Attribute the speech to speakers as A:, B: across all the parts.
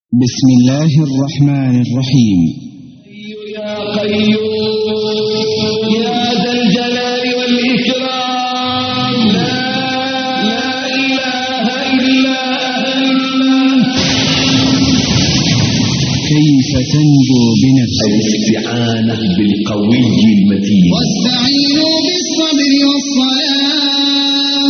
A: بسم الله الرحمن الرحيم
B: يا قيوم يا ذا الجلال والإكرام لا لا إله إلا أنت
A: كيف تنجو بنفسك
B: الاستعانة بالقوي المتين
C: واستعينوا بالصبر والصلاة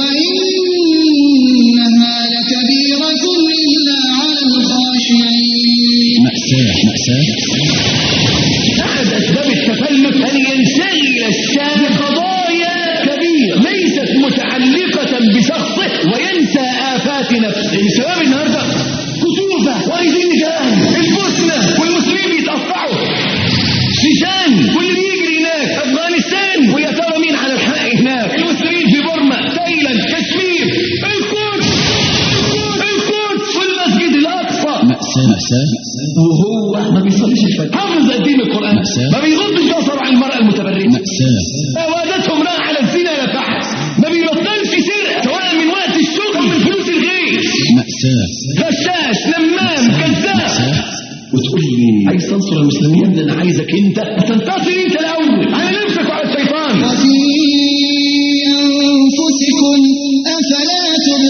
C: وإنها لكبيرة إلا على الخاشعين
A: مأساة مأساة
B: أحد أسباب التفلت أن ينشغل الشاب بقضايا كبيرة ليست متعلقة بشخصه وينسى آفات نفسه الشباب النهاردة كتوبة وعايزين نجاهد البوسنة والمسلمين بيتقطعوا شيشان واللي بيجري هناك أفغانستان ويا ترى مين على الحق هناك المسلمين في بورما تايلاند كشمير القدس القدس والمسجد الأقصى
A: مأساة مأساة
B: وهو ما بيصليش الفجر حافظ قديم القرآن
A: مأساة.
B: ما بيغضش بصره عن المرأة المتبرجة
A: مأساة
B: أوادته امرأة على الزنا لا فحص ما بيبطلش سرقة سواء من وقت الشغل أو من فلوس الغير
A: مأساة
B: غشاش نمام كذاب
A: مأساة
B: وتقول لي عايز تنصر المسلمين ده انا عايزك انت تنتصر انت الاول على نفسك وعلى الشيطان
C: وفي أنفسكم أفلا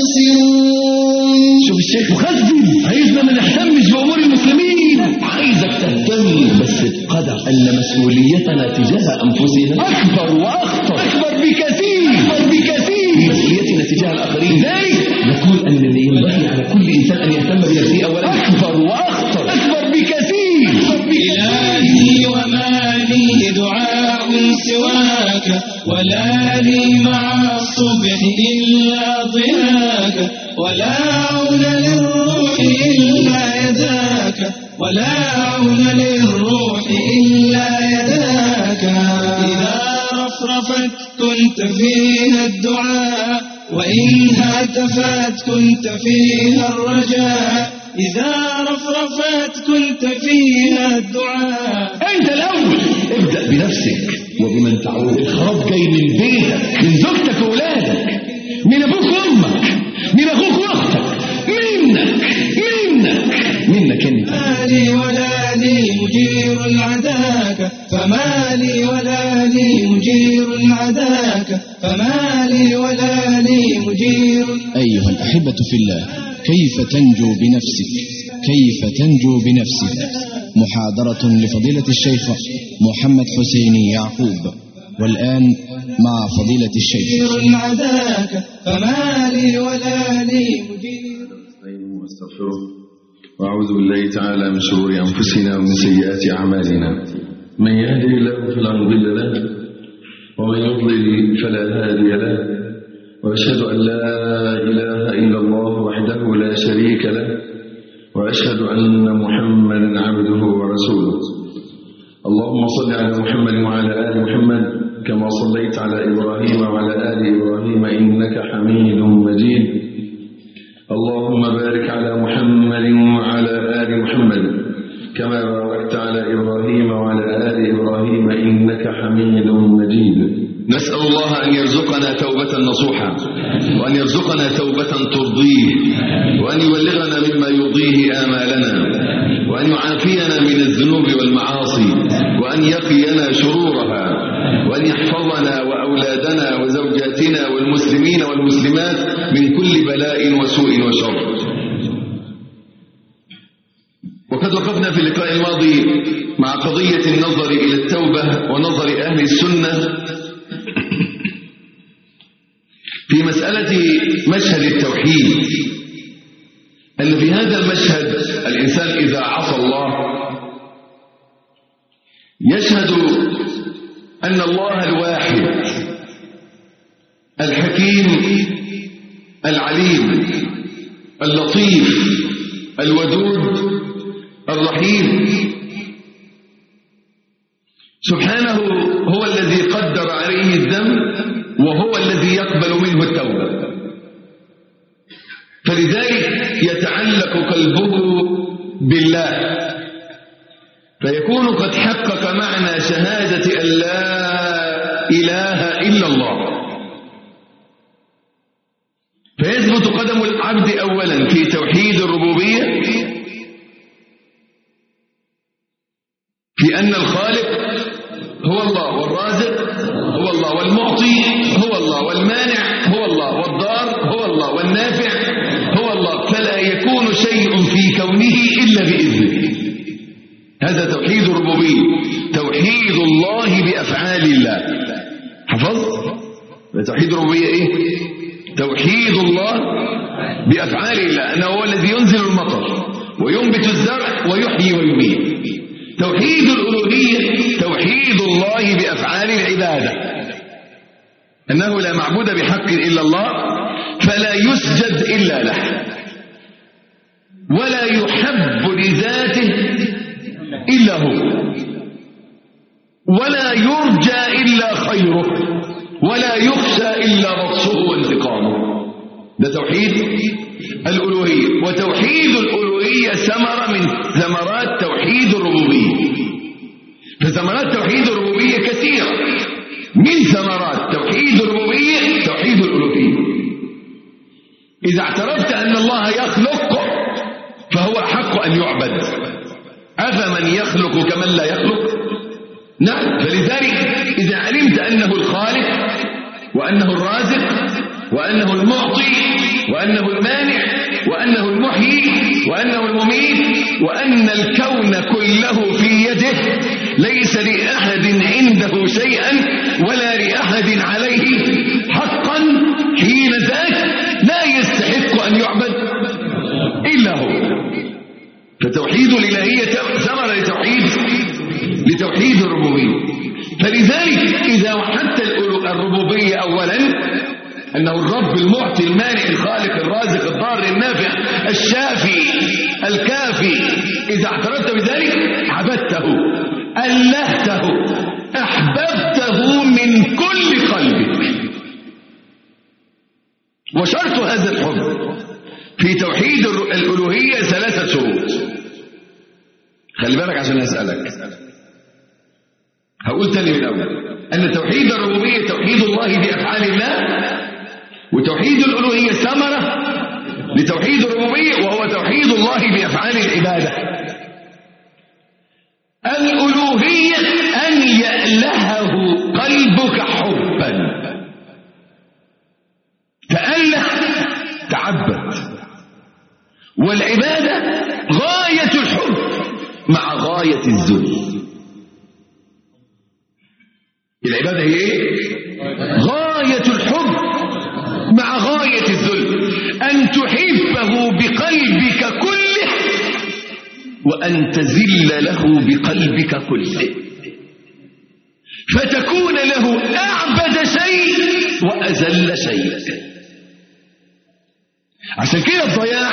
C: تبصرون
B: شوف الشيخ مخزن عايزنا ما نهتمش بامور المسلمين عايزك تهتم بس بقدر ان مسؤوليتنا تجاه انفسنا اكبر واخطر اكبر بكثير اكبر بكثير من مسؤوليتنا تجاه الاخرين ذلك نقول ان ينبغي على كل انسان ان يهتم بنفسه اولا اكبر واخطر اكبر بكثير أكبر بكثير.
D: إلهي وما لي دعاء سواك ولا لي مع الصبح إلا ضياك ولا عون للروح إلا يداك ولا عون للروح إلا يداك إذا رفرفت كنت فيها الدعاء وإن هتفت كنت فيها الرجاء إذا رفرفت كنت فيها الدعاء
B: انت الاول ابدا بنفسك وبمن تعود الخراب جاي من بيتك من زوجتك واولادك من ابوك وامك من اخوك واختك منك منك منك انت
D: ما لي ولا لي مجير عداك فما لي ولا لي مجير عداك فما لي ولا لي مجير
A: أيها الأحبة في الله كيف تنجو بنفسك كيف تنجو بنفسك محاضرة لفضيلة الشيخ محمد حسين يعقوب والآن مع فضيلة الشيخ
D: مجير عداك فما لي ولا لي مجير
E: نستعينه واستغفره وأعوذ بالله تعالى من شرور أنفسنا ومن سيئات أعمالنا من يهده الله فلا مضل له ومن يضلل فلا هادي له وأشهد أن لا إله إلا الله وحده لا شريك له وأشهد أن محمدا عبده ورسوله اللهم صل على محمد وعلى آل محمد كما صليت على إبراهيم وعلى آل إبراهيم إنك حميد مجيد اللهم بارك على محمد وعلى آل محمد كما باركت على إبراهيم وعلى آل إبراهيم إنك حميد مجيد نسأل الله أن يرزقنا توبة نصوحة وأن يرزقنا توبة ترضيه وأن يبلغنا مما يرضيه آمالنا وأن يعافينا من الذنوب والمعاصي وأن يقينا شرورها وأن يحفظنا وأولادنا وزوجاتنا والمسلمين والمسلمات من كل بلاء وسوء وشر وقد وقفنا في اللقاء الماضي مع قضية النظر إلى التوبة ونظر أهل السنة في مسألة مشهد التوحيد أن في هذا المشهد الإنسان إذا عصى الله يشهد أن الله الواحد الحكيم العليم اللطيف الودود الرحيم سبحانه هو الذي قدر عليه الذنب وهو الذي يقبل منه التوبة فلذلك يتعلق قلبه بالله فيكون قد حقق معنى شهادة أن لا إله إلا الله فيثبت قدم العبد أولا في توحيد الربوبية في أن الخالق هو الله والرازق هو الله والمعطي هو الله والمانع هو الله والضار هو الله والنافع هو الله فلا يكون شيء في كونه إلا بإذنه هذا توحيد الربوبية توحيد الله بأفعال الله حفظت توحيد الربوبية إيه توحيد الله بأفعال الله أنه هو الذي ينزل المطر وينبت الزرع ويحيي ويميت توحيد الألوهية توحيد الله بأفعال العبادة أنه لا معبود بحق إلا الله فلا يسجد إلا له ولا يحب لذاته إلا هو ولا يرجى إلا خيره ولا يخشى إلا بطشه وانتقامه ده توحيد الألوهية وتوحيد الألوهية ثمرة من ثمرات توحيد الربوبية فثمرات توحيد الربوبية كثيرة من ثمرات توحيد الربوبية توحيد الألوهية إذا اعترفت أن الله يخلق فهو أحق أن يعبد أفمن يخلق كمن لا يخلق نعم فلذلك إذا علمت أنه الخالق وأنه الرازق وأنه المعطي وأنه المانع وأنه المحيي وأنه المميت وأن الكون كله في يده ليس لأحد عنده شيئا ولا لأحد عليه حقا حين ذاك لا يستحق أن يعبد إلا هو فتوحيد الإلهية ثمرة لتوحيد لتوحيد الربوبية فلذلك إذا وحدت الربوبية أولا أنه الرب المعطي المانع الخالق الرازق الضار النافع الشافي الكافي إذا اعترفت بذلك عبدته ألهته أحببته من كل قلبك وشرط هذا الحب في توحيد الألوهية ثلاثة شروط خلي بالك عشان أسألك هقول تاني من الأول أن توحيد الربوبية توحيد الله بأفعال الله وتوحيد الألوهية ثمرة لتوحيد الربوبية وهو توحيد الله بأفعال العبادة الألوهية أن يألهه قلبك حبا تأله تعبد والعبادة غاية الحب مع غاية الذل العبادة هي ايه غاية الحب مع غاية الذل أن تحبه بقلبك كله وأن تذل له بقلبك كله فتكون له أعبد شيء وأذل شيء عشان كده الضياع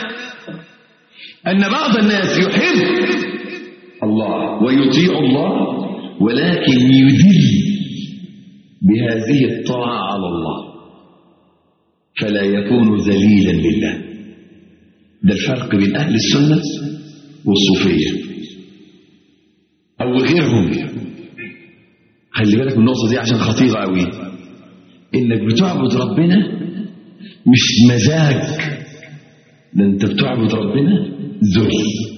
E: أن بعض الناس يحب الله ويطيع الله ولكن يذل بهذه الطاعة على الله فلا يكون ذليلا لله ده الفرق بين أهل السنة والصوفية أو غيرهم خلي بالك من النقطة دي عشان خطيرة قوي إنك بتعبد ربنا مش مزاج ده أنت بتعبد ربنا ذل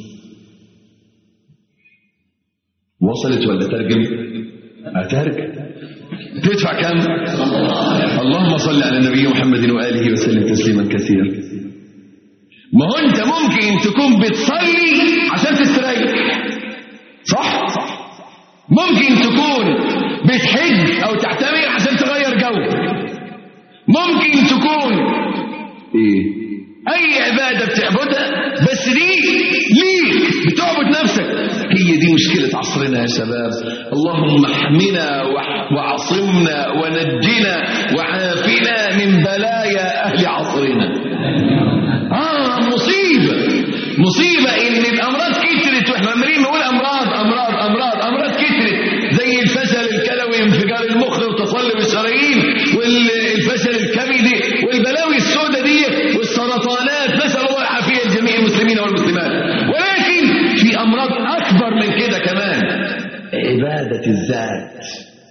E: وصلت ولا ترجم أترجم تدفع كم اللهم صل على النبي محمد وآله وسلم تسليما كثيرا ما هو انت ممكن تكون بتصلي عشان تستريح صح ممكن تكون بتحج او تعتمر عشان تغير جو ممكن تكون ايه اي عبادة بتعبدها بس دي ليك بتعبد نفسك هي دي مشكلة عصرنا يا شباب اللهم احمنا وعصمنا ونجنا وعافنا من بلايا اهل عصرنا اه مصيبة مصيبة ان الامراض كترت واحنا عمالين نقول امراض امراض امراض امراض كترت زي الفشل الكلوي انفجار المخ وتصلب الشرايين والفشل الكبدي والبلاوي السوداء دي والسرطانات نسأل الله العافية لجميع المسلمين والمسلمات ولكن في امراض اكبر من كده كمان عبادة الذات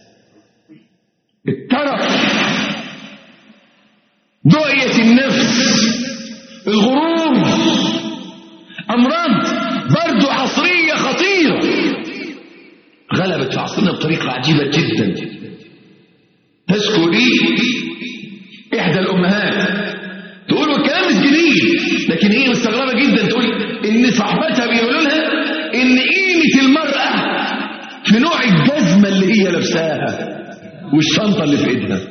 E: الترف دعية النفس الغرور أمراض برضو عصرية خطيرة
B: بطريقة عجيبة جدا تشكو لي إحدى الأمهات تقول الكلام مش جديد لكن إيه مستغربة جدا تقول إن صاحبتها بيقولوا لها إن قيمة المرأة في نوع الجزمة اللي هي لابساها والشنطة اللي في إيدها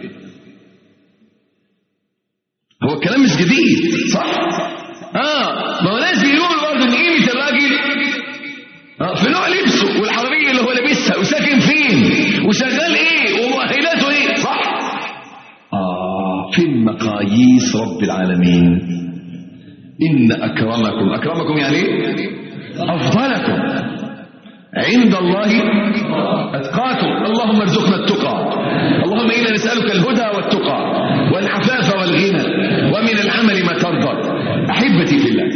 B: هو الكلام مش جديد صح؟ اه ما هو ناس بيقولوا برضه ان قيمه الراجل اه في نوع لبسه والعربيه اللي هو لابسها وساكن فين وشغال ايه ومؤهلاته ايه صح؟ اه فين مقاييس رب العالمين؟ ان اكرمكم اكرمكم يعني ايه؟ افضلكم عند الله اتقاكم اللهم ارزقنا التقى اللهم انا نسالك الهدى والتقى والعفاف والغنى ومن العمل ما ترضى احبتي في الله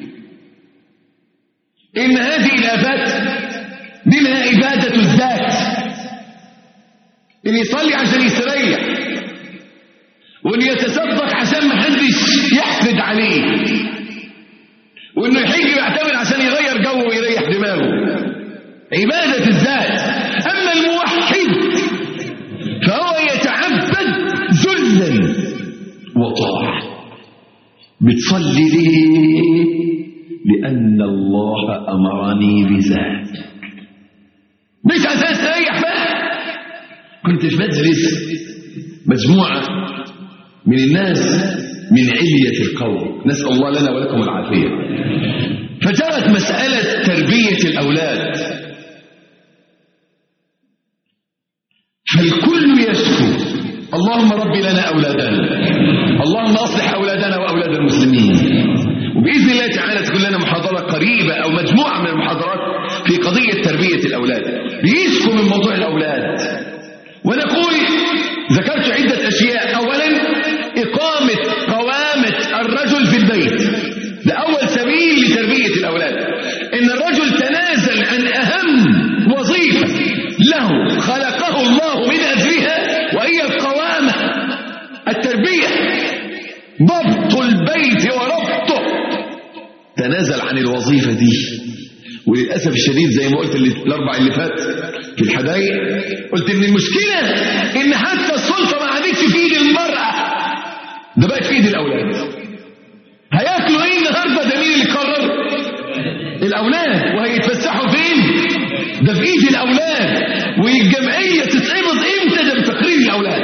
B: ان هذه الافات منها عباده الذات ان يصلي عشان يستريح وان يتصدق عشان ما حدش يحقد عليه وانه يحج يعتمد عشان يغير جو ويريح دماغه عبادة الذات أما الموحد فهو يتعبد ذلا وطاعة بتصلي ليه لأن الله أمرني بذلك مش عشان تريح بقى كنت في مجلس مجموعة من الناس من علية القوم نسأل الله لنا ولكم العافية فجرت مسألة تربية الأولاد فالكل يشكو اللهم رب لنا أولادنا اللهم أصلح أولادنا وأولاد المسلمين وبإذن الله تعالى تكون لنا محاضرة قريبة أو مجموعة من المحاضرات في قضية تربية الأولاد بيشكو من موضوع الأولاد ونقول ذكرت عدة أشياء أولا إقامة قوامة الرجل في البيت ده أول سبيل لتربية الأولاد إن الرجل تنازل عن أهم وظيفة له خلقه الله من أجلها وهي القوامة التربية ضبط البيت وربطه تنازل عن الوظيفة دي وللأسف الشديد زي ما قلت اللي الأربع اللي فات في الحدايق قلت إن المشكلة إن حتى السلطة ما عادتش في إيد المرأة ده بقت في إيد الأولاد هياكلوا إيه النهاردة ده مين اللي قرر؟ الأولاد وهيتفسحوا فين؟ ده في إيد الأولاد والجمعية تتقبض إمتى ده بتقرير الأولاد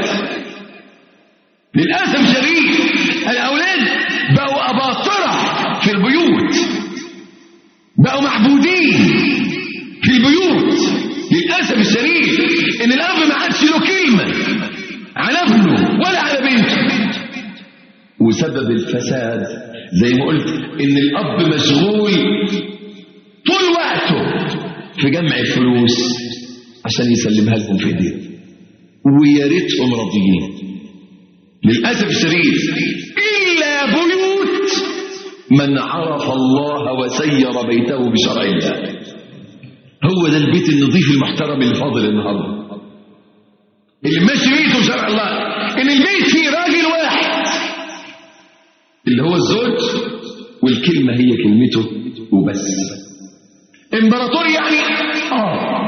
B: للأسف الشديد الأولاد بقوا أباطرة في البيوت بقوا معبودين في البيوت للأسف الشديد إن الأب ما عادش له كلمة على ابنه ولا على بنته وسبب الفساد زي ما قلت إن الأب مشغول طول وقته في جمع الفلوس عشان يسلمها لهم في ايديهم ويا ريتهم راضيين للاسف الشديد الا بيوت من عرف الله وسير بيته بشرع الله هو ده البيت النظيف المحترم الفاضل النهارده اللي ماشي بيته بشرع الله ان البيت فيه راجل واحد اللي هو الزوج والكلمه هي كلمته وبس امبراطور يعني اه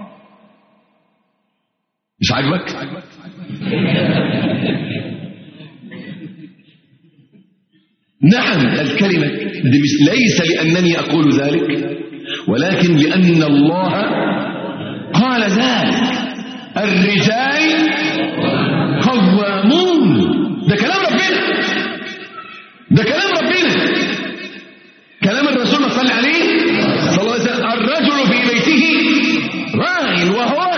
B: مش عاجبك نعم الكلمة دي مش ليس لأنني أقول ذلك ولكن لأن الله قال ذلك الرجال قوامون ده كلام ربنا ده كلام ربنا كلام الرسول صلى الله عليه صلى الله عليه وسلم الرجل في بيته راع وهو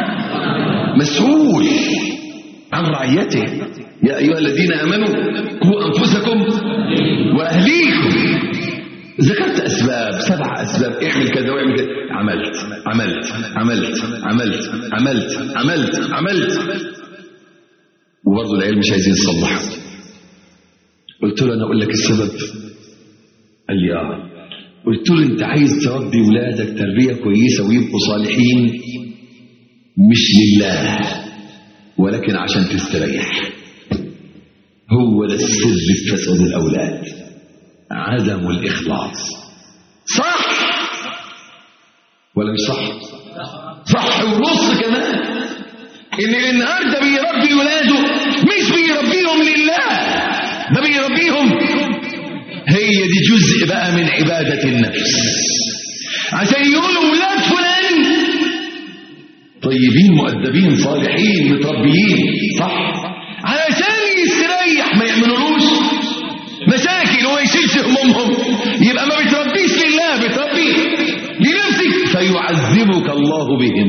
B: مسؤول عن رعيته يا أيها الذين آمنوا قوا أنفسكم وأهليكم ذكرت أسباب سبع أسباب اعمل كذا واعمل كذا عملت عملت عملت عملت عملت عملت عملت وبرضه العيال مش عايزين يصلحوا قلت له أنا أقول لك السبب قال لي آه قلت له أنت عايز تربي ولادك تربية كويسة ويبقوا صالحين مش لله ولكن عشان تستريح هو ده السر في فساد الأولاد عدم الإخلاص صح ولا مش صح صح ونص كمان ان النهارده بيربي ولاده مش بيربيهم لله ده بيربيهم هي دي جزء بقى من عبادة النفس عشان يقولوا ولاد فلان طيبين مؤدبين صالحين متربيين صح علشان يستريح ما يعملولوش مشاكل وما يشيلش همومهم يبقى ما بتربيش لله بتربي لنفسك فيعذبك الله بهم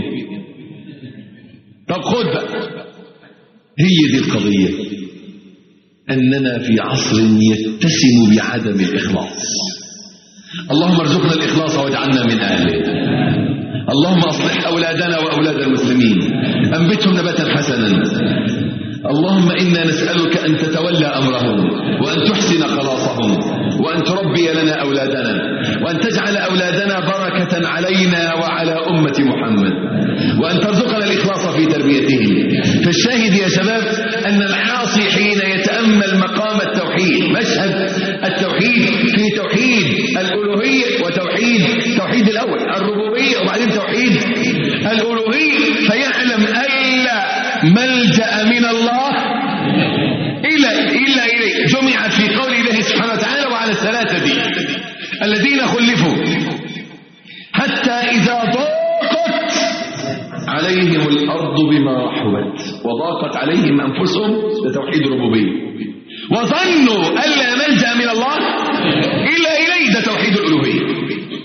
B: طب خد بقى هي دي القضية أننا في عصر يتسم بعدم الإخلاص اللهم ارزقنا الإخلاص واجعلنا من أهله اللهم أصلح أولادنا وأولاد المسلمين أنبتهم نباتا حسنا اللهم إنا نسألك أن تتولى أمرهم وأن تحسن خلاصهم وأن تربي لنا أولادنا وأن تجعل أولادنا بركة علينا وعلى أمة محمد وأن ترزقنا الإخلاص في تربيتهم فالشاهد يا شباب أن العاصي حين يتأمل مقام التوحيد مشهد التوحيد في توحيد الألوهية وتوحيد توحيد الأول الربوبية وبعدين توحيد الألوهية فيعلم ألا ملجأ من الله إلا إلا إليه جمعت في قول الله سبحانه وتعالى وعلى الثلاثة دي الذين خلفوا حتى إذا ضاقت عليهم الأرض بما رحبت وضاقت عليهم أنفسهم لتوحيد الربوبية وظنوا ألا ملجأ من الله إلا إليه ده توحيد الألوهية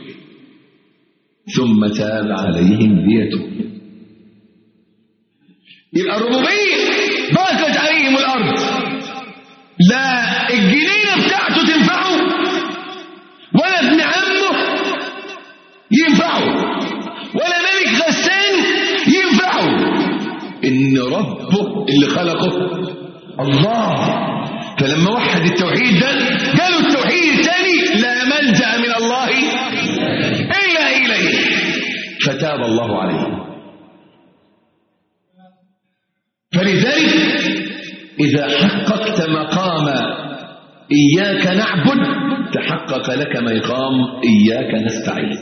B: ثم تاب عليهم ليتوب يبقى الربوبية ضاقت عليهم الأرض لا الجنينة بتاعته تنفعه ولا ابن عمه ينفعه ولا ملك غسان ينفعه إن ربه اللي خلقه الله فلما وحد التوحيد ده قالوا التوحيد الثاني لا ملجأ من الله إلا إليه فتاب الله عليه فلذلك إذا حققت مقام إياك نعبد تحقق لك مقام إياك نستعين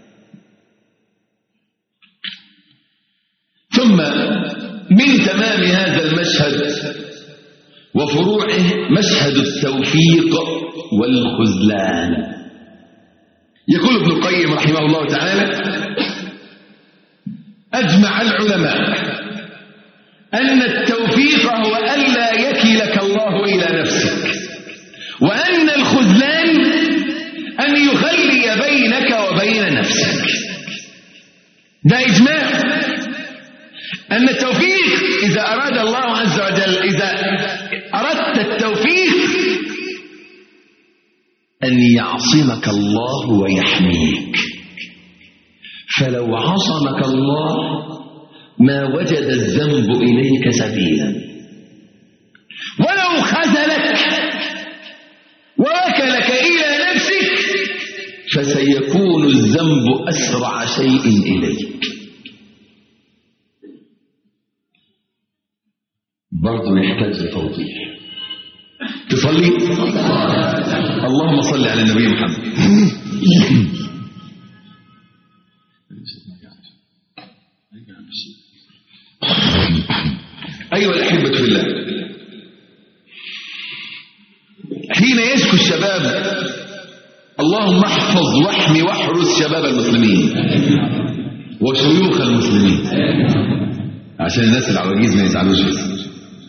B: ثم من تمام هذا المشهد وفروعه مشهد التوفيق والخذلان يقول ابن القيم رحمه الله تعالى أجمع العلماء أن التوفيق هو ألا يكلك الله إلى نفسك وأن الخذلان أن يخلي بينك وبين نفسك ده إجماع أن التوفيق إذا أراد الله عز وجل إذا أردت التوفيق أن يعصمك الله ويحميك فلو عصمك الله ما وجد الذنب إليك سبيلا ولو خذلك ووكلك إلى نفسك فسيكون الذنب أسرع شيء إليك برضه يحتاج لتوضيح تصلي اللهم صل على النبي محمد أيها الأحبة في الله حين يشكو الشباب اللهم احفظ واحمي واحرس شباب المسلمين وشيوخ المسلمين عشان الناس العواجيز ما يزعلوش بس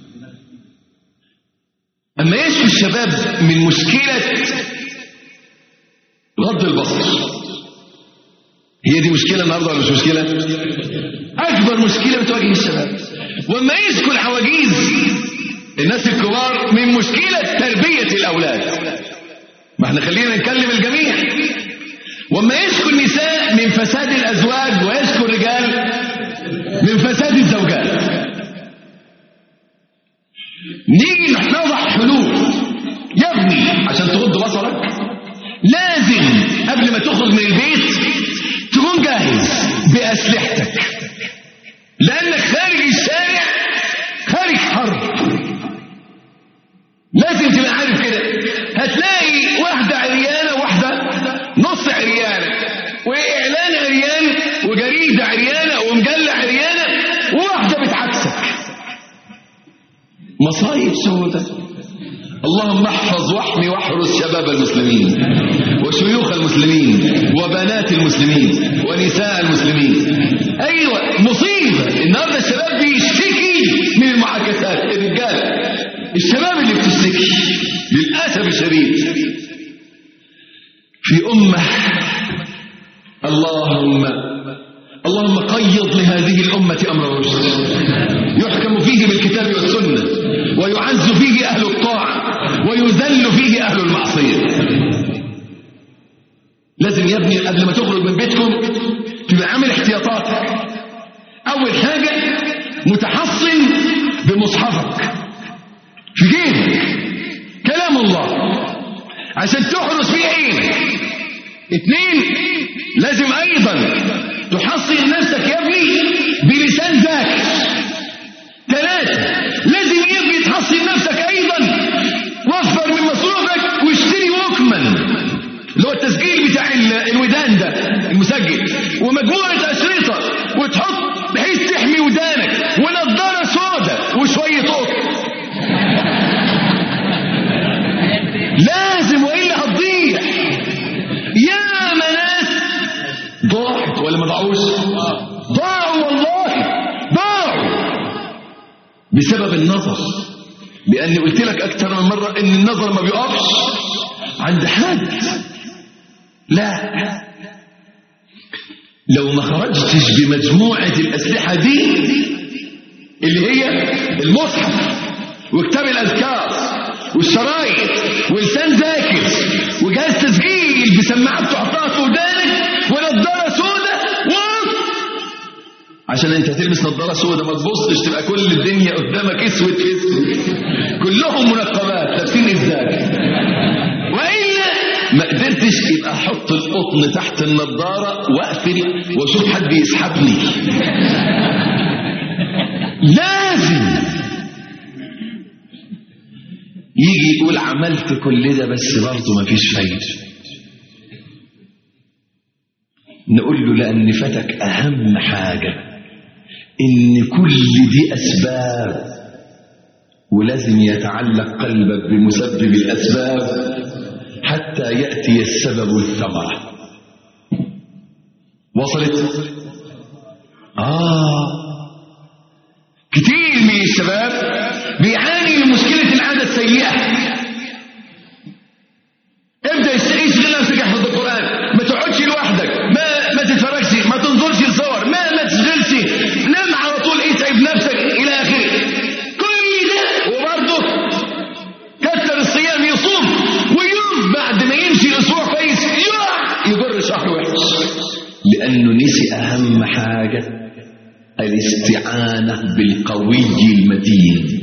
B: أما يشكو الشباب من مشكلة غض البصر هي دي مشكلة النهاردة ولا مش مشكلة؟ أكبر مشكلة بتواجه الشباب وما يشكو العواجيز الناس الكبار من مشكلة تربية الأولاد ما احنا خلينا نكلم الجميع وما يشكو النساء من فساد الأزواج ويشكو الرجال من فساد الزوجات نيجي نضع حلول يا ابني عشان تغض بصرك لازم قبل ما تخرج من البيت تكون جاهز بأسلحتك لأنك خارج الشارع خارج حرب لازم تبقى عارف كده هتلاقي واحدة عريانة واحدة نص عريانة وإعلان عريان وجريدة عريانة ومجلة مصايب سودة اللهم احفظ واحمي واحرس شباب المسلمين وشيوخ المسلمين وبنات المسلمين ونساء المسلمين ايوه مصيبه النهارده الشباب بيشتكي من المعاكسات الرجال الشباب اللي بتشتكي للاسف الشديد في امه اللهم اللهم قيض لهذه الامه امر الرشد يحكم فيه بالكتاب والسنه ويعز فيه اهل الطاعه ويذل فيه اهل المعصيه لازم يا ابني قبل ما تخرج من بيتكم تبقى عامل احتياطاتك اول حاجه متحصن بمصحفك في جيبك كلام الله عشان تحرس فيه عينك اتنين لازم ايضا تحصن نفسك يا ابني بلسان ذاكر ثلاثة لازم يا ابني تحصن نفسك ايضا وفر من مصروفك واشتري ووكمان اللي هو التسجيل بتاع ال- الودان ده المسجل ومجموعة أشرطة وتحط بحيث تحمي ودانك ونضارة سودة وشوية قط لازم وإلا هتضيع يا ناس ضاعت ولا ما ضاعوش ضاعوا والله ضاعوا بسبب النظر لأني قلت لك أكثر من مرة إن النظر ما بيقفش عند حد لا لو ما خرجتش بمجموعة الأسلحة دي اللي هي المصحف وكتاب الأذكار والشرايط ولسان ذاكر وجهاز تسجيل بسماعة بتحطها في ودانك ونضارة سودة و عشان انت تلبس نظاره سودة ما تبصش تبقى كل الدنيا قدامك اسود في اسود كلهم منقبات لابسين ازاي والا ما قدرتش يبقى احط القطن تحت النظاره واقفل واشوف حد يسحبني لازم يجي يقول عملت كل ده بس برضه مفيش فايده نقول له لأن فاتك أهم حاجة إن كل دي أسباب ولازم يتعلق قلبك بمسبب الأسباب حتى يأتي السبب الثمرة وصلت؟ آه كتير من الشباب بيعاني من مشكلة العادة السيئة ابدا يشغل نفسك احفظ القران ما تقعدش لوحدك ما ما تتفرجش ما تنظرش لصور ما ما تشغلش نام على طول اتعب نفسك الى اخره كل ده وبرضه كتر الصيام يصوم ويوم بعد ما يمشي الاسبوع كويس يقع يجر شهر وحش لانه نسي اهم حاجه الاستعانه بالقوي المتين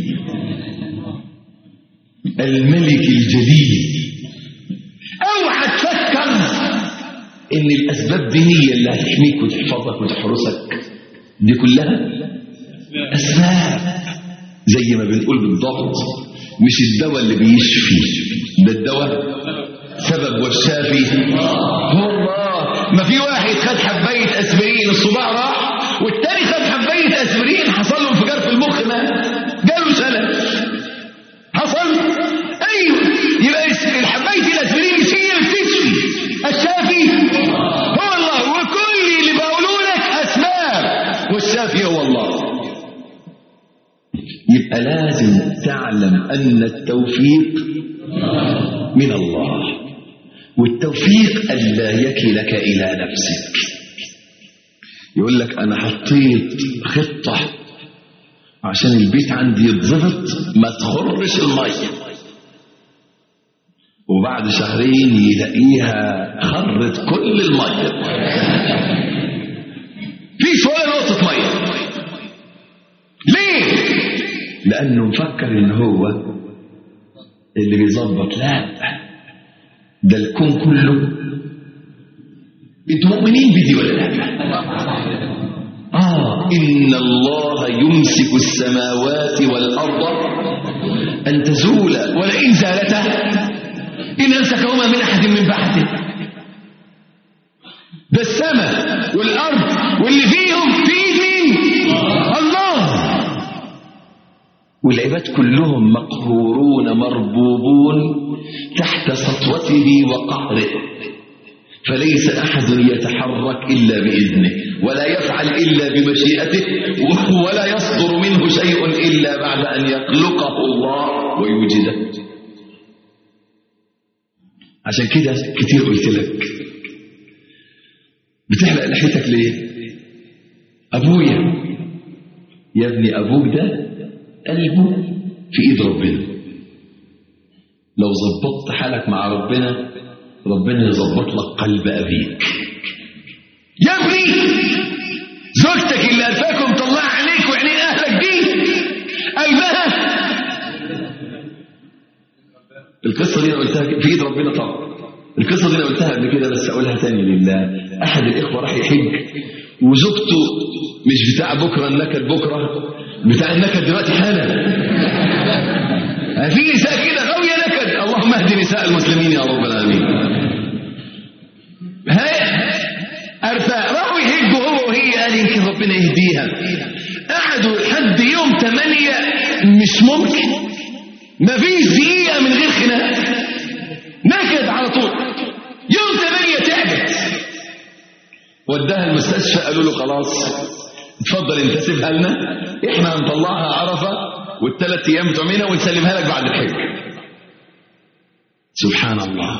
B: الملك الجليل اوعى تفكر ان الاسباب دي هي اللي هتحميك وتحفظك وتحرسك دي كلها اسباب زي ما بنقول بالضبط مش الدواء اللي بيشفي ده الدواء سبب والشافي هو الله ما في واحد خد حبايه اسبرين الصباع راح والتاني خد حبايه اسبرين حصل له انفجار في المخ ما جاله شلل حصل ايوه يبقى الحبايه الاسبرين مش هي اللي بتشفي الشافي هو الله وكل اللي بقوله لك اسباب والشافي هو الله يبقى لازم تعلم ان التوفيق من الله والتوفيق الا يكلك الى نفسك يقول لك انا حطيت خطه عشان البيت عندي يتظبط ما تخرش الميه وبعد شهرين يلاقيها خرت كل الميه فيش ولا نقطه ميه ليه لانه مفكر ان هو اللي بيظبط لا ده الكون كله انتوا مؤمنين بدي ولا لا آه إن الله يمسك السماوات والأرض أن تزولا ولئن زالتا إن أمسكهما من أحد من بعده ده السماء والأرض واللي فيهم في مين الله والعباد كلهم مقهورون مربوبون تحت سطوته وقهره فليس أحد يتحرك إلا بإذنه ولا يفعل إلا بمشيئته ولا يصدر منه شيء إلا بعد أن يخلقه الله ويوجده عشان كده كتير قلت لك بتحلق لحيتك ليه أبويا يا ابني أبوك ده قلبه في إيد ربنا لو ظبطت حالك مع ربنا ربنا يظبط لك قلب أبيك يا ابني زوجتك اللي ألفاكم طلع عليك وعينين أهلك دي قلبها القصة دي أنا قلتها في إيد ربنا طبعا القصة دي أنا قلتها قبل كده بس أقولها تاني لله أحد الإخوة راح يحج وزوجته مش بتاع بكرة النكد بكرة بتاع النكد دلوقتي حالا في نساء كده غاوية نكد اللهم اهدي نساء المسلمين يا رب العالمين هاي أرفع راحوا يهجوا هو وهي قال يمكن ربنا يهديها قعدوا لحد يوم 8 مش ممكن ما فيش دقيقة من غير خناق نكد على طول يوم 8 تعبت وداها المستشفى قالوا له خلاص اتفضل انت سيبها لنا احنا هنطلعها عرفة والثلاث ايام بتوع منى ونسلمها لك بعد الحج سبحان الله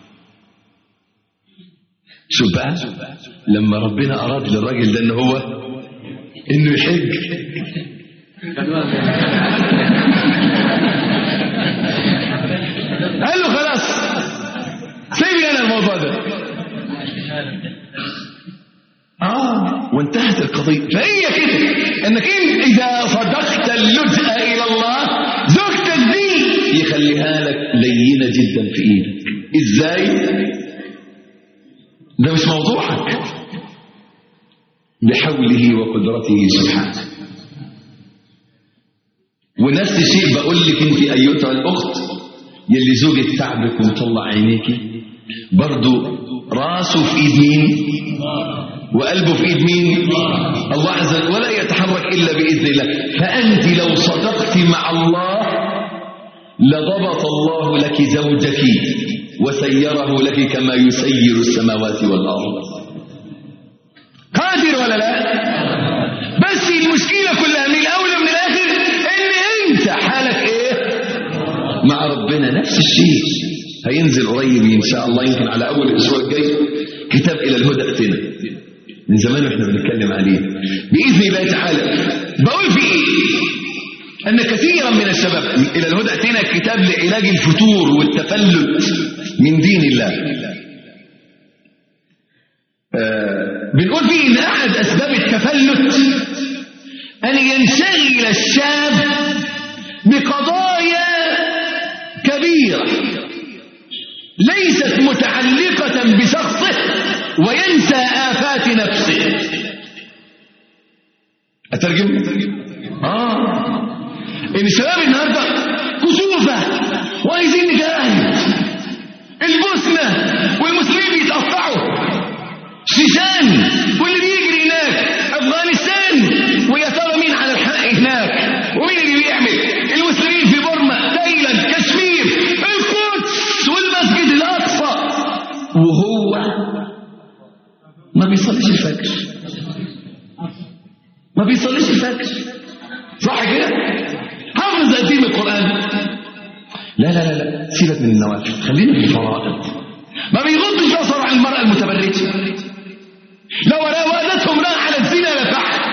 B: شوف بقى لما ربنا اراد للراجل ده ان هو انه يحج قال له خلاص سيبي انا الموضوع ده اه وانتهت القضيه فهي كده انك انت اذا صدقت اللجأ الى الله زوجتك دي يخليها لك لينه جدا في ايدك ازاي ده مش موضوعك بحوله وقدرته سبحانه ونفس الشيء بقول لك انت ايتها الاخت يلي زوجك تعبك ومطلع عينيكي برضو راسه في ايد مين وقلبه في ايد مين الله عز وجل ولا يتحرك الا باذن الله فانت لو صدقت مع الله لضبط الله لك زوجك وسيره لك كما يسير السماوات والارض قادر ولا لا بس المشكله كلها من الاول ومن الاخر ان انت حالك ايه مع ربنا نفس الشيء هينزل قريب ان شاء الله يمكن على اول الاسبوع الجاي كتاب الى الهدى اتنا من زمان واحنا بنتكلم عليه باذن الله تعالى بقول في ايه ان كثيرا من الشباب الى الهدى اتنا كتاب لعلاج الفتور والتفلت من دين الله آه بنقول فيه ان احد اسباب التفلت ان ينشغل الشاب بقضايا كبيره ليست متعلقه بشخصه وينسى آفات نفسه أترجم؟ آه إن الشباب النهاردة كسوفة وعايزين نجاهد البوسنة والمسلمين بيتقطعوا شيشان واللي بيجري هناك أفغانستان ويا ترى مين على الحق هناك ومين اللي بيعمل المسلمين في بورما تايلاند كشمير القدس والمسجد الأقصى وهو ما بيصليش الفجر ما بيصليش الفجر صح كده حافظ قديم القرآن لا لا لا لا سيبك من النوافل خلينا في الفرائض ما بيغضش بصره عن المرأة المتبرجة لو راودته امرأة على الزنا لفعل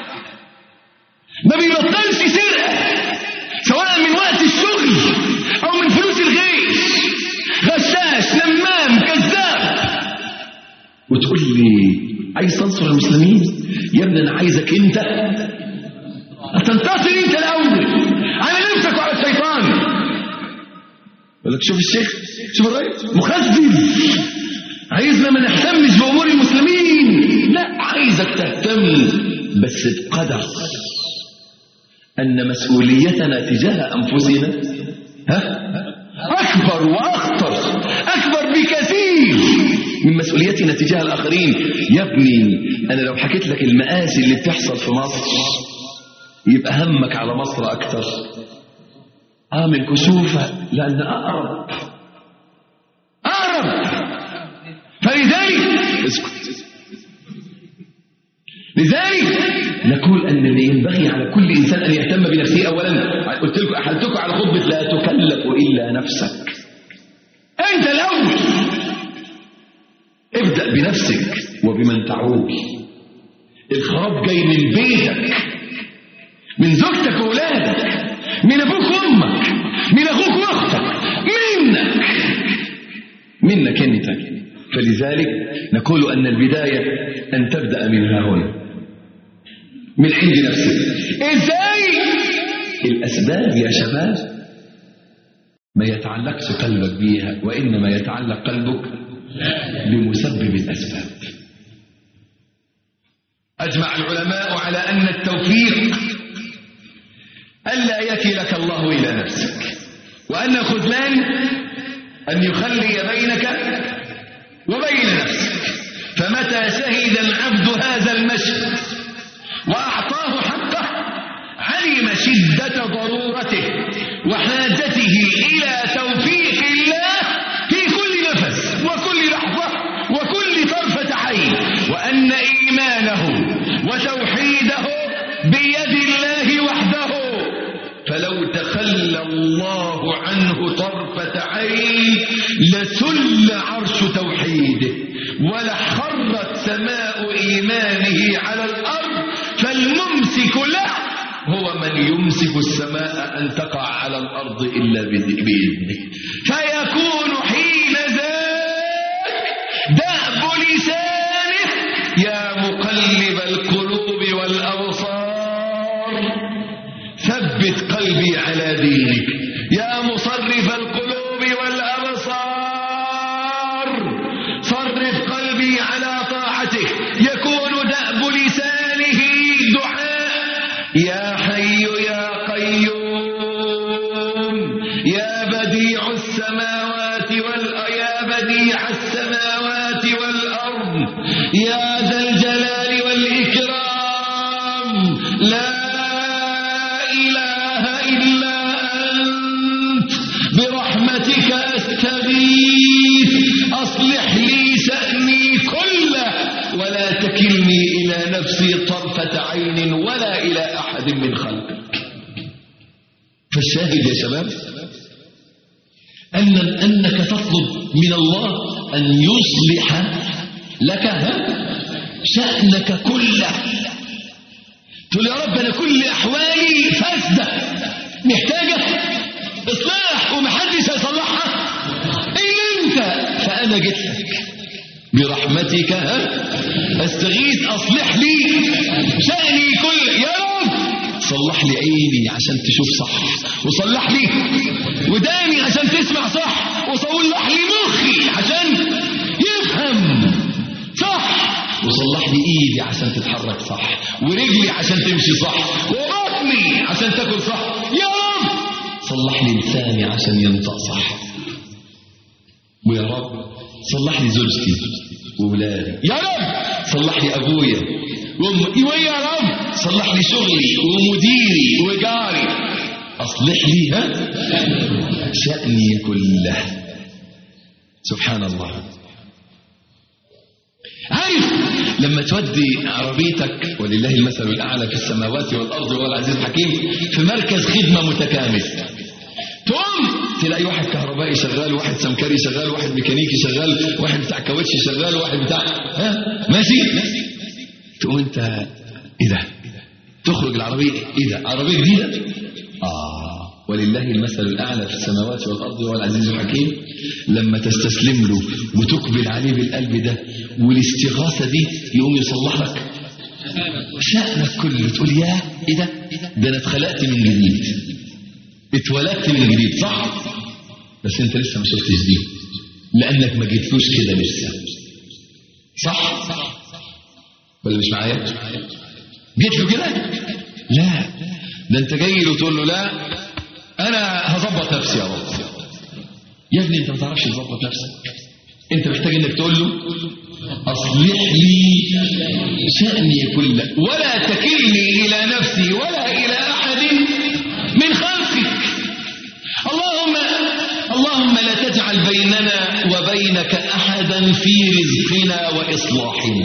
B: ما بيبطلش سرقة سواء من وقت الشغل أو من فلوس الغيش غشاش نمام كذاب وتقول لي عايز تنصر المسلمين يا ابني انا عايزك انت هتنتصر انت الاول على نفسك وعلى الشيطان يقول لك شوف الشيخ شوف الراجل مخزن عايزنا ما نهتمش بامور المسلمين لا عايزك تهتم بس بقدر ان مسؤوليتنا تجاه انفسنا ها اكبر واخطر اكبر بكثير من مسؤوليتنا تجاه الآخرين يا ابني أنا لو حكيت لك المآسي اللي بتحصل في مصر يبقى همك على مصر أكتر اه من كسوفة لأن أقرب أقرب فلذلك اسكت لذلك نقول أن ينبغي على كل إنسان أن يهتم بنفسه أولا قلت لكم أحلتكم على خطبة لا تكلف إلا نفسك أنت الأول ابدأ بنفسك وبمن تعول الخراب جاي من بيتك من زوجتك وولادك من أبوك وأمك من أخوك وأختك منك منك أنت فلذلك نقول أن البداية أن تبدأ من ها هنا من عند نفسك ازاي الاسباب يا شباب ما يتعلقش قلبك بيها وانما يتعلق قلبك بمسبب الاسباب اجمع العلماء على ان التوفيق الا يكلك الله الى نفسك وان خذلان ان يخلي بينك وبين نفسك فمتى شهد العبد هذا المشهد وأعطاه حقه علم شدة ضرورته وحاجته إلى توفيق الله في كل نفس وكل لحظة وكل طرفة عين وأن إيمانه وتوحيده بيد الله وحده فلو تخلى الله عنه طرفة عين لسل عرش توحيده ولحرت سماء إيمانه على الأرض فالممسك له هو من يمسك السماء أن تقع على الأرض إلا بإذنه فيكون حين ذاك دأب لسانه يا مقلب القلوب والأبصار ثبت قلبي على دينك يا مصرف القلوب والأبصار صرف قلبي على طاعتك يكون دأب لسانه دعاء يا حي يا قيوم يا بديع السماوات والأرض يا بديع السماوات والأرض يا ذا الجلال والإكرام لا إله إلا أنت برحمتك أستغيث أصلح لي شأني كله ولا تكلني إلى نفسي طرفة عين ولا إلى أحد من خلقك فالشاهد يا شباب أن أنك تطلب من الله أن يصلح لك شأنك كله تقول يا رب أنا كل أحوالي فاسدة محتاجة إصلاح ومحدش هيصلحها إلا أنت فأنا جيت لك برحمتك ها استغيث أصلح لي شأني كله يا رب صلح لي عيني عشان تشوف صح وصلح لي وداني عشان تسمع صح وصلح لي مخي عشان يفهم صح وصلح لي ايدي عشان تتحرك صح ورجلي عشان تمشي صح وبطني عشان تاكل صح يا رب صلح لي لساني عشان ينطق صح ويا رب صلح لي زوجتي وولادي يا رب صلح لي ابويا وامي ويا رب صلح لي شغلي ومديري وجاري اصلح لي ها شأني كله سبحان الله عارف لما تودي عربيتك ولله المثل الأعلى في السماوات والأرض وهو العزيز الحكيم في مركز خدمة متكامل تقوم تلاقي واحد كهربائي شغال واحد سمكري شغال واحد ميكانيكي شغال واحد بتاع كاوتش شغال واحد بتاع ها ماشي تقوم انت ايه ده تخرج العربية ايه ده عربية جديدة اه ولله المثل الأعلى في السماوات والأرض وهو العزيز الحكيم لما تستسلم له وتقبل عليه بالقلب ده والاستغاثة دي يقوم يصلح لك شأنك كله تقول يا ايه ده ده انا اتخلقت من جديد اتولدت من جديد صح بس انت لسه ما شفتش دي لانك ما جيتلوش كده لسه صح ولا مش معايا جيت له كده لا ده انت جاي له تقول له لا انا هظبط نفسي يا رب يا ابني انت ما تعرفش تظبط نفسك انت محتاج انك تقول له اصلح لي شأني كله ولا تكلني الى نفسي ولا الى احد من خلقك تجعل بيننا وبينك أحدا في رزقنا وإصلاحنا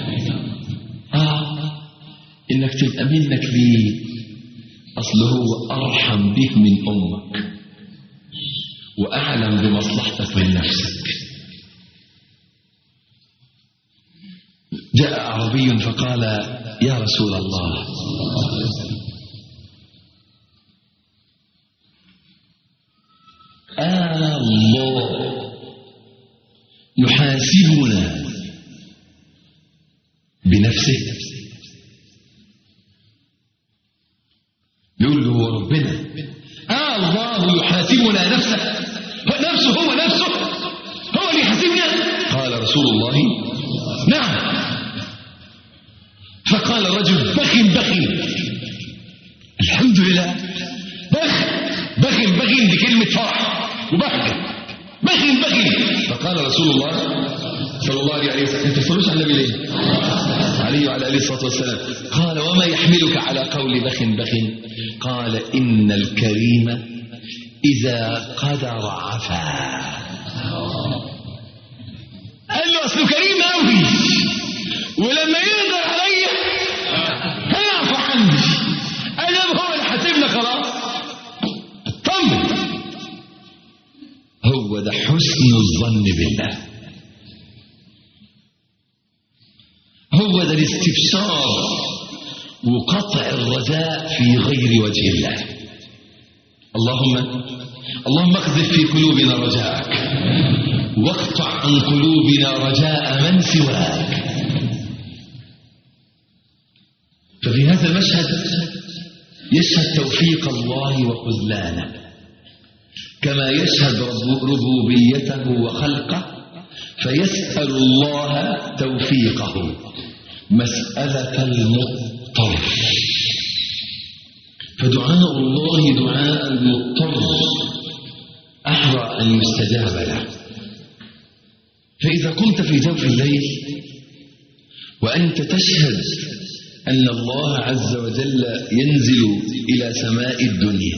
B: آه إنك تبقى منك ليه أصل هو أرحم بك من أمك وأعلم بمصلحتك من نفسك جاء أعرابي فقال يا رسول الله آه الله يحاسبنا بنفسه يقول له هو ربنا آه الله يحاسبنا نفسه هو نفسه هو نفسه هو اللي يحاسبنا قال رسول الله نعم فقال الرجل بخ بخ الحمد لله بخ بخ بخ دي كلمة فرح وبخ بخ بخ فقال رسول الله صلى الله عليه وسلم انت تصلوش على النبي ليه عليه وعلى اله الصلاه والسلام قال وما يحملك على قول بخ بخ قال ان الكريم اذا قدر عفا قال له اصله كريم قوي ولما يقدر عليا هيعفو عني انا هو اللي حاسبنا خلاص طمن هو ده حسن الظن بالله هو ده الاستبشار وقطع الرجاء في غير وجه الله اللهم اللهم اقذف في قلوبنا رجاءك واقطع عن قلوبنا رجاء من سواك ففي هذا المشهد يشهد توفيق الله وخذلانه كما يشهد رب ربوبيته وخلقه فيسأل الله توفيقه مسألة المضطر فدعاء الله دعاء المضطر أحرى أن يستجاب له فإذا قمت في جوف الليل وأنت تشهد أن الله عز وجل ينزل إلى سماء الدنيا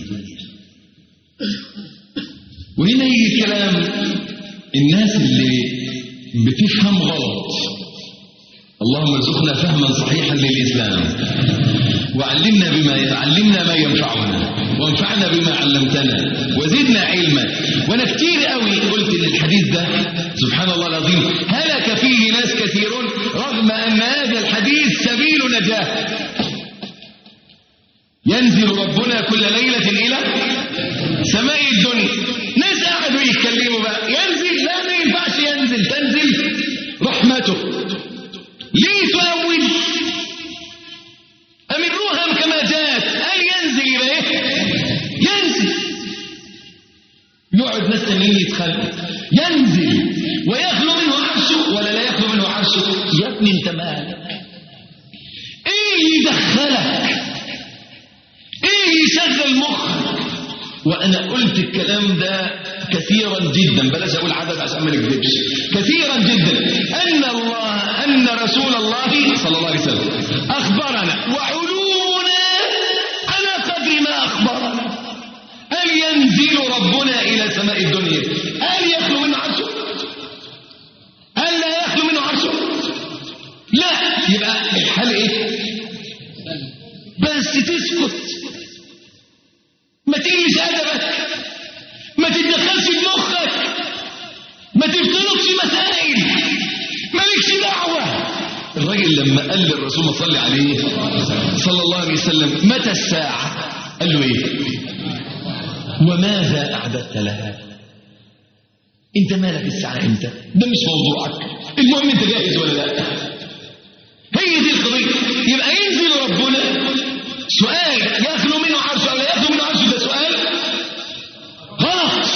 B: وهنا يجي كلام الناس اللي بتفهم غلط اللهم ارزقنا فهما صحيحا للإسلام وعلمنا بما علمنا ما ينفعنا وانفعنا بما علمتنا وزدنا علما وانا كتير قوي قلت ان الحديث ده سبحان الله العظيم هلك فيه ناس كثيرون رغم ان هذا الحديث سبيل نجاه ينزل ربنا كل ليلة إلى سماء الدنيا ناس قعدوا يتكلموا بقى ينزل لا ما ينفعش ينزل تنزل رحمته ليه تؤول أمروها كما جاءت هل ينزل إلى إيه ينزل يقعد ناس تانيين يتخلق ينزل ويخلو منه عرشه ولا لا يخلو منه عرشه يا ابني انت مالك ايه اللي دخلك ايه يشغل مخك وانا قلت الكلام ده كثيرا جدا بلاش اقول عدد عشان ما نكذبش كثيرا جدا ان الله ان رسول الله صلى الله عليه وسلم اخبرنا وعلونا على قدر ما اخبرنا هل ينزل ربنا الى سماء الدنيا هل يخلو منه عرشه هل لا يخلو منه عرشه لا يبقى الحل ايه بس تسكت ما تقلش ادبك ما تتدخلش بمخك ما تفترضش مسائل مالكش دعوه الراجل لما قال للرسول صلى عليه صلى الله عليه وسلم متى الساعه قال له ايه وماذا اعددت لها انت مالك الساعه امتى ده مش موضوعك المهم انت جاهز ولا لا هي دي القضيه يبقى ينزل ربنا سؤال يخلو منه عرشه ولا يخلو منه عرشه ده سؤال غلط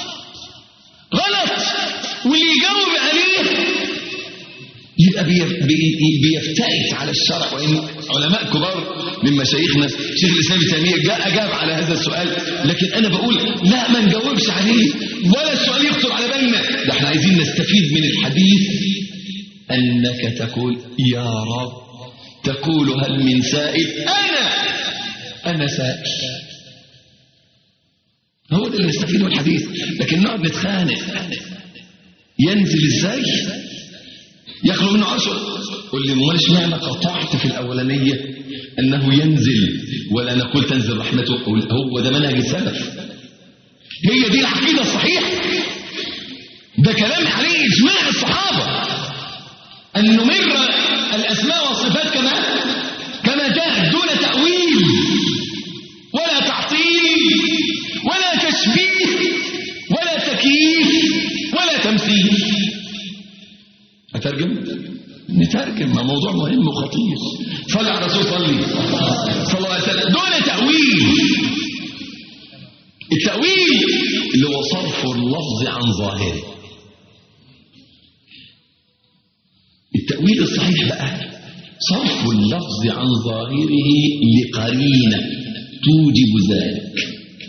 B: غلط واللي يجاوب عليه يبقى بي- بي- بيفتئت على الشرع وان علماء كبار من مشايخنا شيخ الاسلام ابن تيميه جاء اجاب على هذا السؤال لكن انا بقول لا ما نجاوبش عليه ولا السؤال يخطر على بالنا ده احنا عايزين نستفيد من الحديث انك تقول يا رب تقول هل من سائل انا انا سائل هو ده اللي نستفيده من الحديث لكن نقعد نتخانق ينزل ازاي يخلو منه عرشه قل لي امال اشمعنى قطعت في الاولانيه انه ينزل ولا نقول تنزل رحمته أقول هو ده منهج السلف هي دي العقيده الصحيحه ده كلام عليه اجماع الصحابه ان نمر الاسماء والصفات كما كما جاءت دون تاويل ولا تعطيل ولا تشبيه ولا تكييف ولا تمثيل أترجم؟ نترجم ما موضوع مهم وخطير صلى على الرسول صلي صلى الله عليه وسلم دون تأويل التأويل اللي هو صرف اللفظ عن ظاهره التأويل الصحيح بقى صرف اللفظ عن ظاهره لقرينة توجب ذلك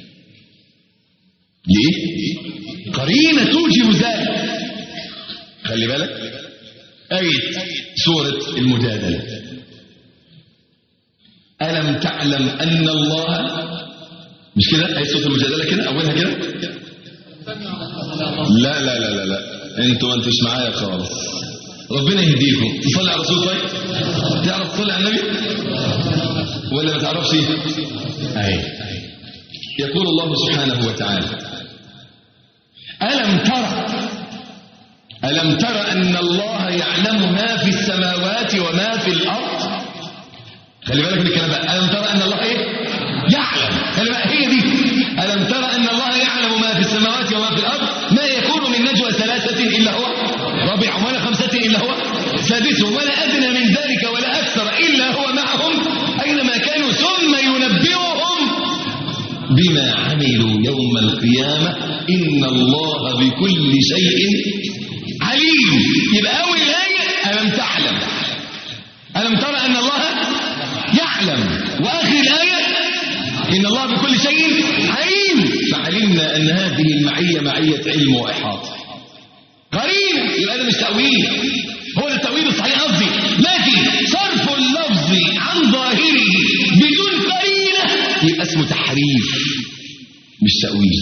B: ليه؟ قرينة توجب ذلك خلي بالك آية سورة المجادلة ألم تعلم أن الله مش كده آية سورة المجادلة كده أولها كده لا لا لا لا لا انتوا ما انتوش معايا خالص ربنا يهديكم تصلي على الرسول طيب تعرف تصلي على النبي ولا ما تعرفش اهي يقول الله سبحانه وتعالى ألم ترى ألم ترى أن الله يعلم ما في السماوات وما في الأرض خلي بالك من الكلام بقى ألم ترى أن الله إيه يعلم خلي بالك هي دي ألم ترى أن الله يعلم ما في السماوات وما في الأرض ما يكون من نجوى ثلاثة إلا هو رابع ولا خمسة إلا هو سادسهم ولا أدنى من ذلك ولا أكثر إلا هو معهم أينما كانوا ثم ينبئهم بما عملوا يوم القيامة إن الله بكل شيء عليم يبقى أول آية ألم تعلم ألم ترى أن الله يعلم وآخر الآية إن الله بكل شيء عليم فعلمنا أن هذه المعية معية علم وإحاطة قريب يبقى ده مش تأويل هو ده التأويل الصحيح قصدي لكن صرف اللفظ عن ظاهره بدون قرينة يبقى اسمه تحريف مش تأويل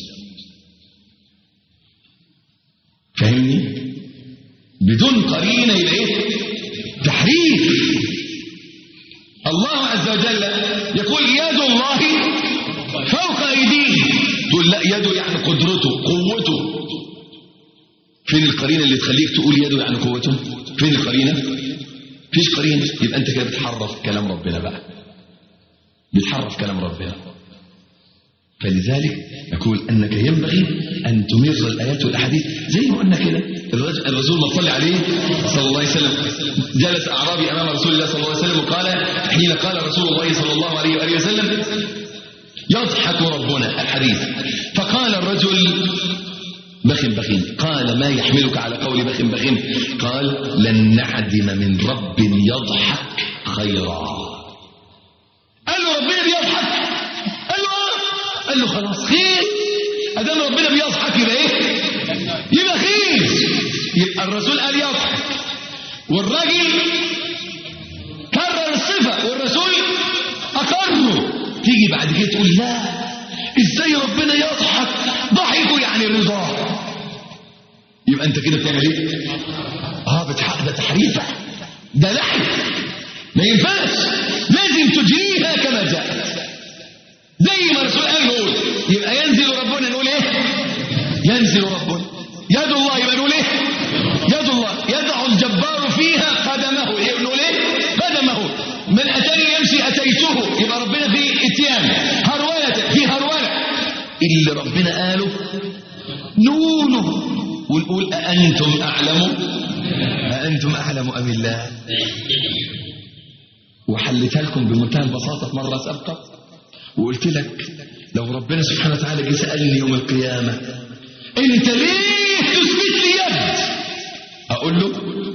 B: فاهمني بدون قرينة يبقى ايه تحريف الله عز وجل يقول يد الله فوق ايديه تقول لا يده يعني قدرته قوته فين القرينة اللي تخليك تقول يده يعني قوته فين القرينة فيش قرينة يبقى انت كده بتحرف كلام ربنا بقى بتحرف كلام ربنا فلذلك يقول أنك ينبغي أن تمر الآيات والأحاديث زي ما قلنا كده الرجل الرسول ما صلى عليه صلى الله عليه وسلم جلس أعرابي أمام رسول الله صلى الله عليه وسلم وقال حين قال رسول الله صلى الله عليه وآله وسلم يضحك ربنا الحديث فقال الرجل بخ بخ قال ما يحملك على قول بخ بخ قال لن نعدم من رب يضحك خيرا قال له ربنا بيضحك قال له آه. قال له خلاص خير ادام ربنا بيضحك يبقى ايه يبقى خير يبقى الرسول قال يضحك والراجل كرر الصفه والرسول اقره تيجي بعد كده تقول لا ازاي ربنا يضحك ضحكه يعني رضاه يبقى انت كده بتعمل ايه اه بتحق ده تحريفه ده لحن ما ينفعش لازم تجريها كما جاءت زي ما الرسول قال نقول يبقى ينزل ربنا نقول ايه ينزل ربنا يد الله يبقى نقول ايه يد الله يدع الجبار فيها قدمه يبقى نقول ايه قدمه من اتاني يمشي اتيته يبقى ربنا في اتيان هرولة في هرولة اللي ربنا قاله نقوله ونقول أأنتم أعلم أأنتم أعلم أم الله وحلتها لكم بمنتهى البساطة مرة سابقة وقلت لك لو ربنا سبحانه وتعالى جه سألني يوم القيامة أنت ليه تثبت لي يد أقول له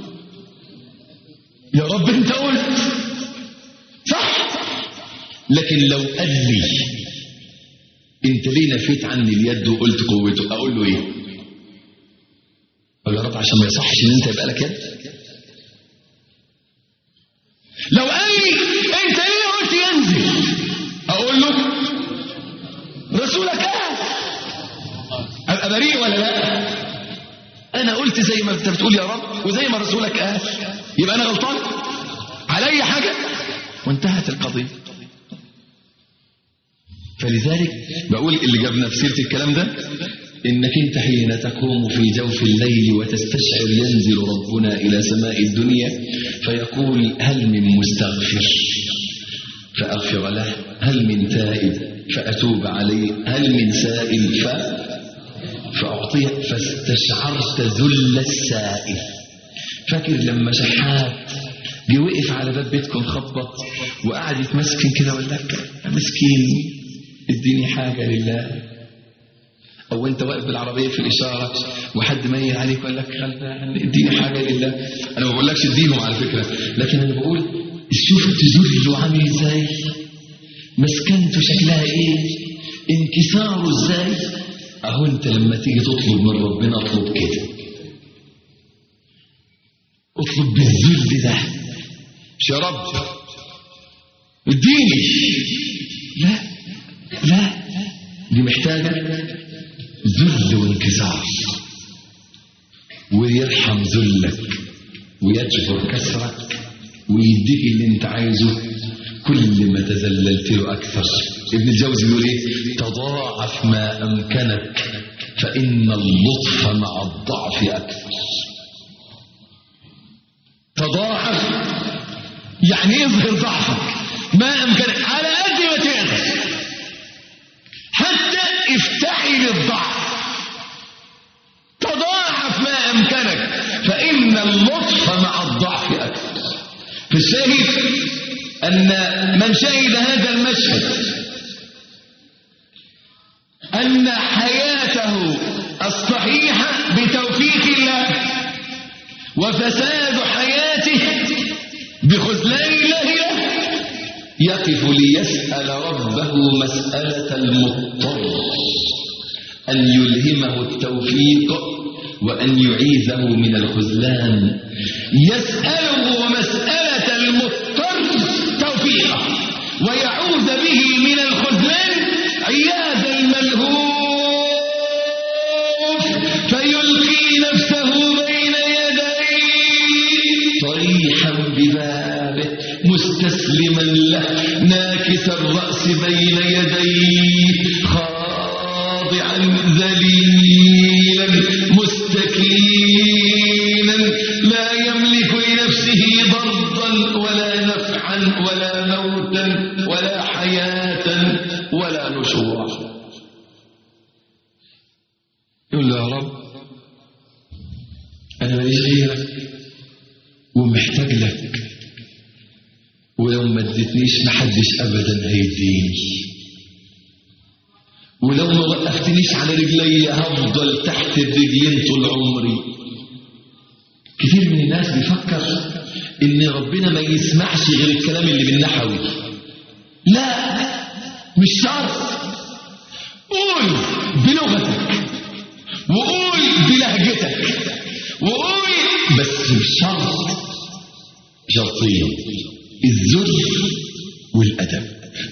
B: يا رب أنت قلت صح لكن لو قال لي أنت ليه نفيت عني اليد وقلت قوته أقول له إيه أقول يا رب عشان ما يصحش إن أنت يبقى لك يد لو قال لي أنت ليه قلت ينزل أقول له رسولك قال قلت زي ما انت بتقول يا رب وزي ما رسولك قال يبقى انا غلطان على اي حاجه وانتهت القضيه فلذلك بقول اللي جابنا في سيره الكلام ده انك انت حين تقوم في جوف الليل وتستشعر ينزل ربنا الى سماء الدنيا فيقول هل من مستغفر فاغفر له هل من تائب فاتوب عليه هل من سائل ف فاعطيه فاستشعرت ذل السائل فاكر لما شحات جه وقف على باب بيتكم خبط وقعد يتمسكن كده وقال لك مسكين اديني حاجه لله او انت واقف بالعربيه في الاشاره وحد ميل عليك وقال لك غلبان اديني حاجه لله انا ما بقولكش اديهم على فكره لكن انا بقول شفت ذله عامل ازاي مسكنته شكلها ايه انكساره ازاي اهو انت لما تيجي تطلب من ربنا اطلب كده اطلب بالذل ده مش يا رب اديني لا لا دي محتاجه ذل وانكسار ويرحم ذلك ويجبر كسرك ويديك اللي انت عايزه كل ما تذللت له اكثر ابن الجوزي بيقول ايه تضاعف ما امكنك فان اللطف مع الضعف اكثر تضاعف يعني يظهر ضعفك ما امكنك على قد ما تقدر حتى افتعل الضعف تضاعف ما امكنك فان اللطف مع الضعف اكثر في الشاهد ان من شهد هذا المشهد ان حياته الصحيحه بتوفيق الله وفساد حياته بخذلان الله له يقف ليسأل ربه مسألة المضطر أن يلهمه التوفيق وأن يعيذه من الخذلان يسأله مسألة المضطر توفيقه ويعوذ به من الخذلان عياذ الملهوف فيلقي نفسه بين يديه طريحا ببابه مستسلما له ناكس الرأس بين يديه خاضعا ذليلا مستكينا لا يملك لنفسه ضرا ولا نفعا ولا موتا ولا حياة ولا نشورا يقول له يا رب أنا ماليش غيرك ومحتاج لك ولو ما اديتنيش محدش ابدا هيديني ولو ما وقفتنيش على رجلي هفضل تحت الرجلين طول عمري كتير من الناس بيفكر ان ربنا ما يسمعش غير الكلام اللي بالنحوي لا مش شرط قول بلغتك وقول بلهجتك وقول بس مش شرط شرطين الذل والأدب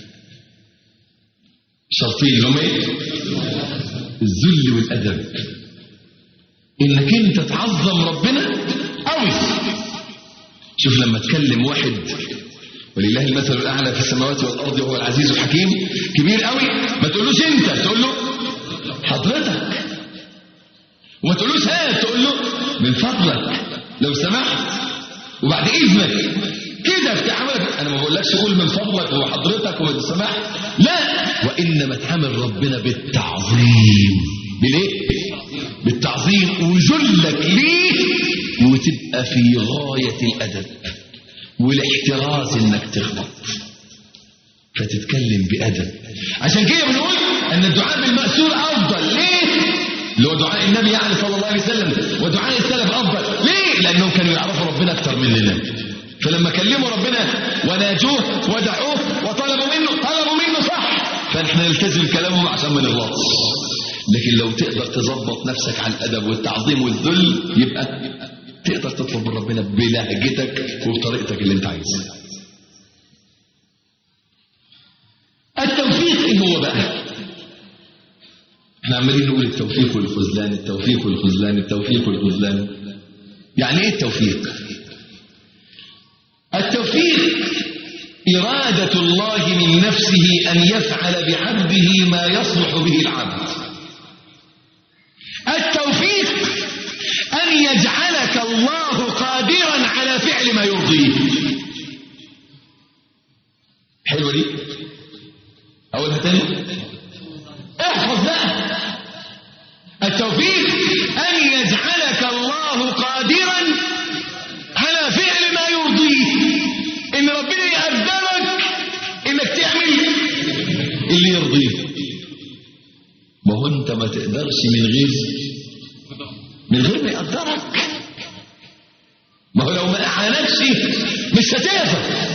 B: شرطين هم ايه الذل والأدب انك انت تعظم ربنا قوي شوف لما تكلم واحد ولله المثل الاعلى في السماوات والارض وهو العزيز الحكيم كبير قوي ما تقولوش انت تقول له حضرتك وما تقولوش هات تقول له من فضلك لو سمحت وبعد اذنك كده في تعاملك انا ما بقولكش قول من فضلك وحضرتك وما سمحت لا وانما تعامل ربنا بالتعظيم بالايه بالتعظيم وذلك ليه وتبقى في غايه الادب والاحتراز انك تغلط فتتكلم بادب عشان كده بنقول ان الدعاء بالمأسور افضل ليه اللي هو دعاء النبي يعني صلى الله عليه وسلم ودعاء السلف افضل ليه لانهم كانوا يعرفوا ربنا اكتر مننا فلما كلموا ربنا وناجوه ودعوه وطلبوا منه طلبوا منه صح فاحنا نلتزم كلامهم عشان ما نغلطش لكن لو تقدر تظبط نفسك على الادب والتعظيم والذل يبقى تقدر تطلب من ربنا بلهجتك وبطريقتك اللي انت عايزها التوفيق ايه هو بقى احنا عمالين نقول التوفيق والخذلان التوفيق والخذلان التوفيق والخذلان يعني ايه التوفيق التوفيق إرادة الله من نفسه أن يفعل بعبده ما يصلح به العبد التوفيق أن يجعلك الله قادرا على فعل ما يرضيه حلوة دي أولها تاني احفظ بقى التوفيق أن يجعلك الله قادرا على فعل ما يرضيه إن ربنا يقدرك إنك تعمل اللي يرضيه ما هو أنت ما تقدرش من غير من غير ما يقدرك ما هو لو ما أعانكش مش هتقدر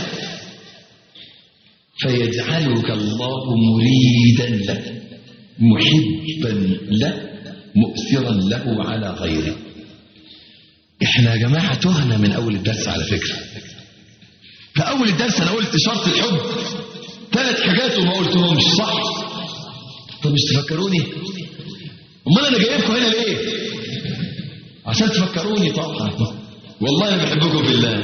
B: فيجعلك الله مريدا له محبا له مؤثرا له على غيره احنا يا جماعة تهنا من اول الدرس على فكرة في اول الدرس انا قلت شرط الحب ثلاث حاجات وما قلتهمش صح طب مش تفكروني امال انا جايبكم هنا ليه عشان تفكروني طبعا والله انا بحبكم في الله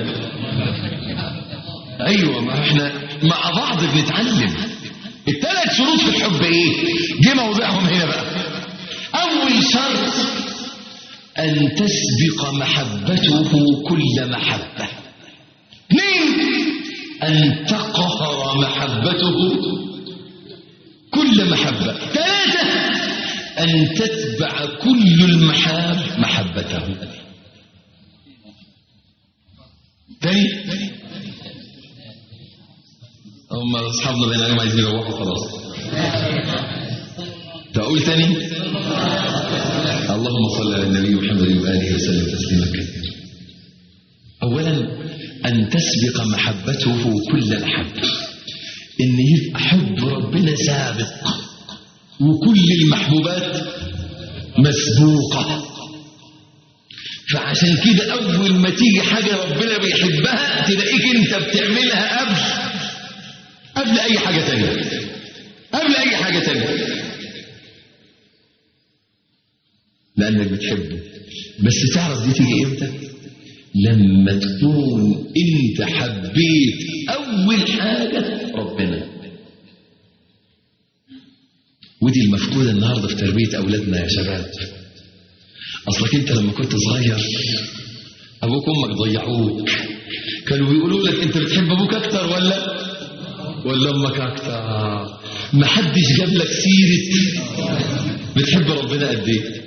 B: ايوه ما احنا مع بعض بنتعلم الثلاث شروط في الحب ايه جه موضعهم هنا بقى اول شرط ان تسبق محبته كل محبه اثنين ان تقهر محبته كل محبه ثلاثه ان تتبع كل المحاب محبته تاني هم اصحابنا بين عليهم عايزين يروحوا خلاص تقول تاني اللهم صل على النبي محمد واله وسلم تسليما كثيرا اولا ان تسبق محبته كل محبه ان يبقى حب ربنا سابق وكل المحبوبات مسبوقه فعشان كده اول ما تيجي حاجه ربنا بيحبها تلاقيك انت بتعملها قبل قبل اي حاجة تانية قبل اي حاجة تانية لانك بتحبه بس تعرف دي تيجي امتى لما تكون انت حبيت اول حاجة ربنا ودي المفقودة النهاردة في تربية اولادنا يا شباب اصلك انت لما كنت صغير ابوك وامك ضيعوك كانوا بيقولوا لك انت بتحب ابوك اكتر ولا ولا امك اكتر ما حدش جاب لك سيره بتحب ربنا قد ايه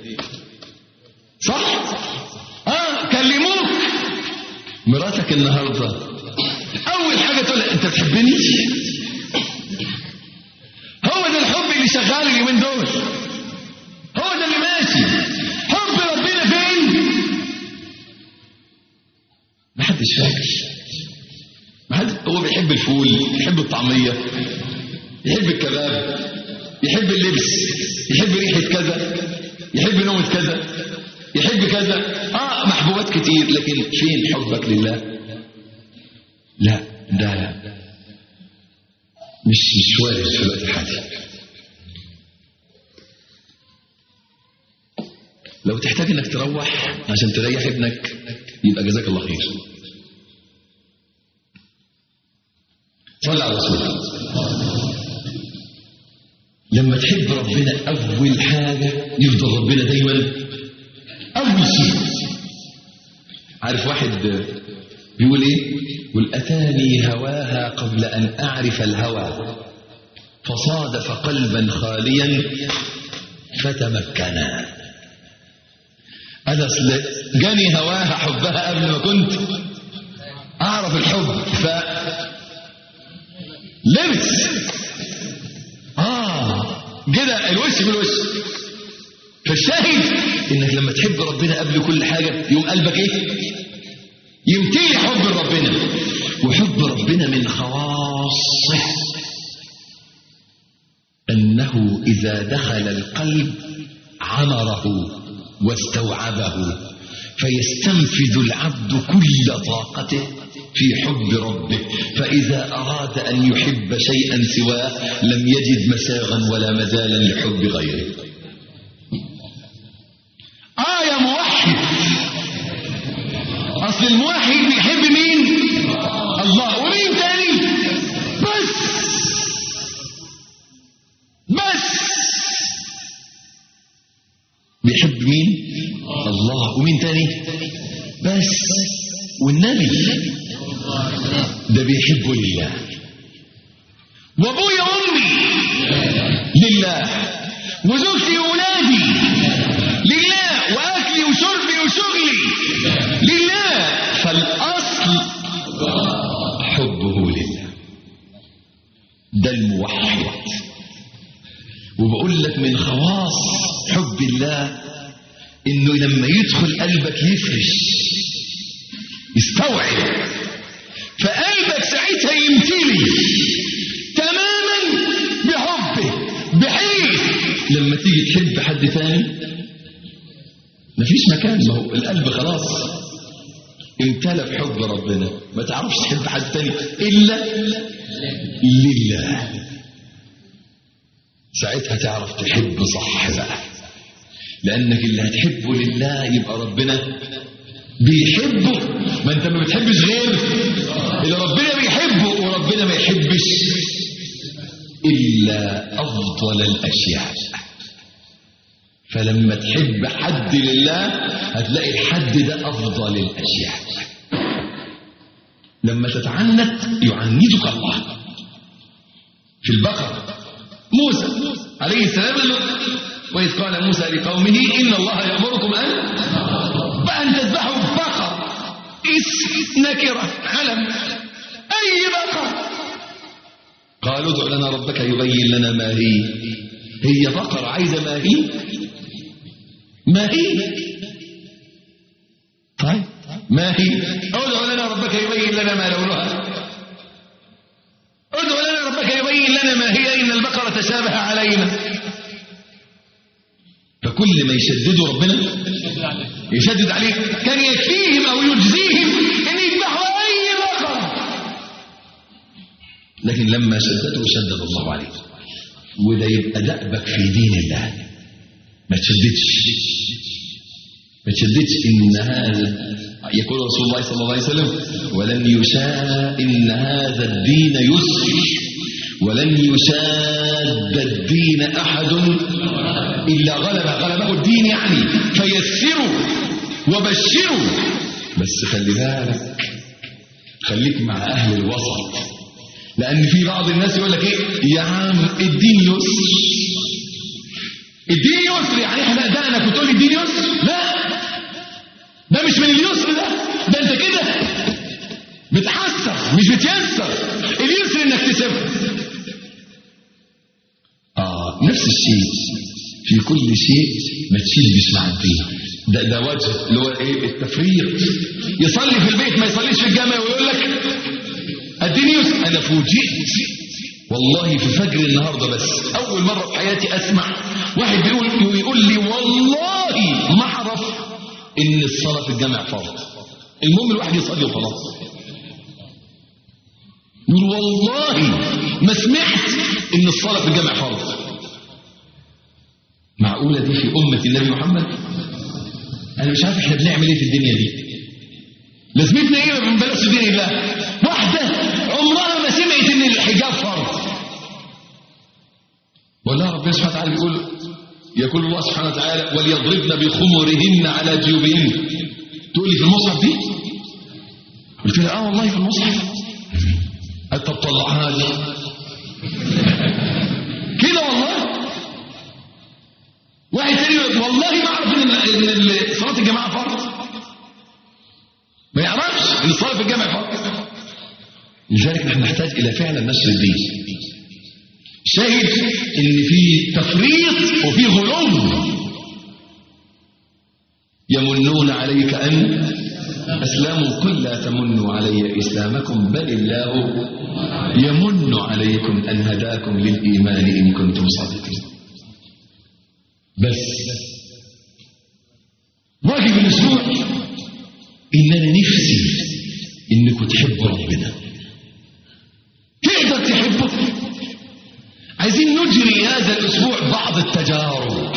B: صح اه كلموك مراتك النهارده اول حاجه تقول انت بتحبني هو ده الحب اللي شغال اليومين دول هو ده اللي ماشي حب ربنا فين محدش فاكر هو بيحب الفول يحب الطعمية يحب الكباب يحب اللبس يحب ريحة كذا يحب نومة كذا يحب كذا اه محبوبات كتير لكن فين حبك لله لا ده مش مش وارد في الوقت الحالي لو تحتاج انك تروح عشان تريح ابنك يبقى جزاك الله خير صلى على رسول لما تحب ربنا أول حاجة يفضل ربنا دايما أول شيء عارف واحد بيقول إيه يقول أتاني هواها قبل أن أعرف الهوى فصادف قلبا خاليا فتمكنا أنا أصل جاني هواها حبها قبل ما كنت أعرف الحب ف لبس اه كده الوش بالوش فالشاهد انك لما تحب ربنا قبل كل حاجة يوم قلبك ايه يمتلي حب ربنا وحب ربنا من خواصه انه اذا دخل القلب عمره واستوعبه فيستنفذ العبد كل طاقته في حب ربه فإذا أراد أن يحب شيئا سواه لم يجد مساغا ولا مجالا لحب غيره بس والنبي ده بيحبه لله وابويا وامي لله وزوجتي وولادي لله واكلي وشربي وشغلي لله فالاصل حبه لله ده الموحد وبقول لك من خواص حب الله انه لما يدخل قلبك يفرش يستوعب فقلبك ساعتها يمتلي تماما بحبه بحيث لما تيجي تحب حد تاني مفيش مكان ما هو القلب خلاص امتلى بحب ربنا ما تعرفش تحب حد تاني الا لله ساعتها تعرف تحب صح بقى لانك اللي هتحبه لله يبقى ربنا بيحبه ما انت ما بتحبش غير اللي ربنا بيحبه وربنا ما يحبش الا افضل الاشياء فلما تحب حد لله هتلاقي الحد ده افضل الاشياء لما تتعنت يعنتك الله في البقره موسى عليه السلام وإذ قال موسى لقومه إن الله يأمركم أن بأن تذبحوا بقر اسم نكرة علم أي بقر قالوا ادع لنا ربك يبين لنا ما هي هي بقرة عايزة ما هي ما هي طيب ما هي ادع لنا ربك يبين لنا ما لونها ادع لنا ربك يبين لنا ما هي إن البقرة تشابه علينا فكل ما يشددوا ربنا يشدد عليه كان يكفيهم أو يجزيهم أن يذبحوا أي بقرة لكن لما شددوا شدد الله عليه وده يبقى دأبك في دين الله ما تشددش ما تشددش إن هذا يقول رسول الله صلى الله عليه وسلم ولن يشاء إن هذا الدين يسر ولن يشاد الدين أحد إلا غلب غلبه الدين يعني فيسروا وبشروا بس خلي بالك خليك مع أهل الوسط لأن في بعض الناس يقول لك إيه يا عم الدين يسر الدين يسر يعني احنا ده أنا كنت تقول لي الدين يسر لا ده مش من اليسر ده ده أنت كده بتحسر مش بتيسر اليسر إنك تسيبه آه نفس الشيء في كل شيء ما تشدش مع الدين ده ده وجه اللي هو ايه التفريط يصلي في البيت ما يصليش في الجامع ويقول لك الدين يسر انا فوجئت والله في فجر النهارده بس اول مره في حياتي اسمع واحد بيقول يقول لي والله ما اعرف ان الصلاه في الجامع فرض المهم الواحد يصلي وخلاص يقول والله ما سمعت ان الصلاه في الجامع فرض معقولة دي في أمة النبي محمد أنا مش عارف إحنا بنعمل إيه في الدنيا دي لازمتنا إيه ما بنبلغش دين الله واحدة عمرها ما سمعت إن الحجاب فرض والله ربنا سبحانه وتعالى بيقول يقول الله سبحانه وتعالى وليضربن بخمرهن على جيوبهن تقول لي في المصحف دي قلت لها اه والله في المصحف قالت طب طلعها لي كده والله واحد تاني يقول والله ما اعرف ان ان صلاه الجماعه فرض ما يعرفش ان الصلاه في الجامع فرض لذلك نحن نحتاج الى فعلا نشر الدين شاهد ان في تفريط وفي غلو يمنون عليك ان اسلموا قل لا تمنوا علي اسلامكم بل الله يمن عليكم ان هداكم للايمان ان كنتم صادقين بس واجب الاسبوع ان انا نفسي انكم تحبوا ربنا تقدر تحبه عايزين نجري هذا الاسبوع بعض التجارب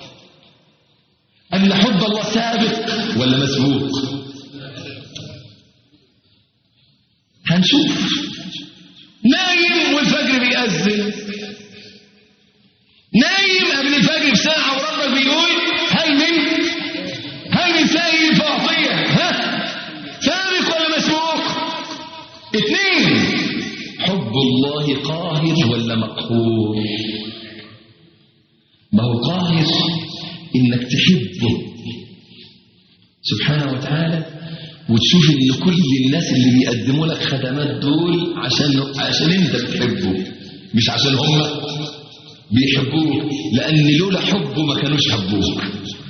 B: ان حب الله سابق ولا مسبوق هنشوف نايم والفجر بيأذن نايم قبل الفجر بساعة وربك بيقول هل من هل من سائل فأعطيه ها وتعالى وتشوف ان كل الناس اللي بيقدموا لك خدمات دول عشان عشان انت بتحبه مش عشان هم بيحبوك لان لولا حبه ما كانوش حبوك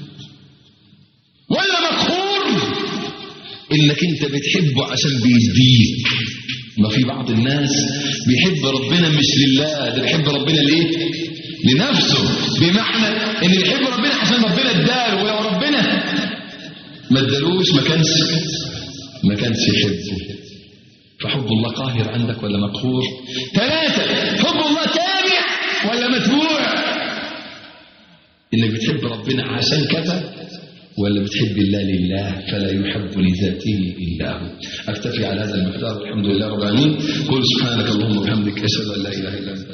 B: ولا مقهور انك انت بتحبه عشان بيديك ما في بعض الناس بيحب ربنا مش لله ده بيحب ربنا ليه لنفسه بمعنى ان بيحب ربنا عشان ربنا اداله ولو ربنا ما ادالوش ما كانش ما كانش يحبه فحب الله قاهر عندك ولا مقهور ثلاثة حب الله تابع ولا متبوع انك بتحب ربنا عشان كذا ولا بتحب الله لله فلا يحب لذاته الا هو اكتفي على هذا المقدار والحمد لله رب العالمين قل سبحانك اللهم وبحمدك اشهد ان لا اله الا انت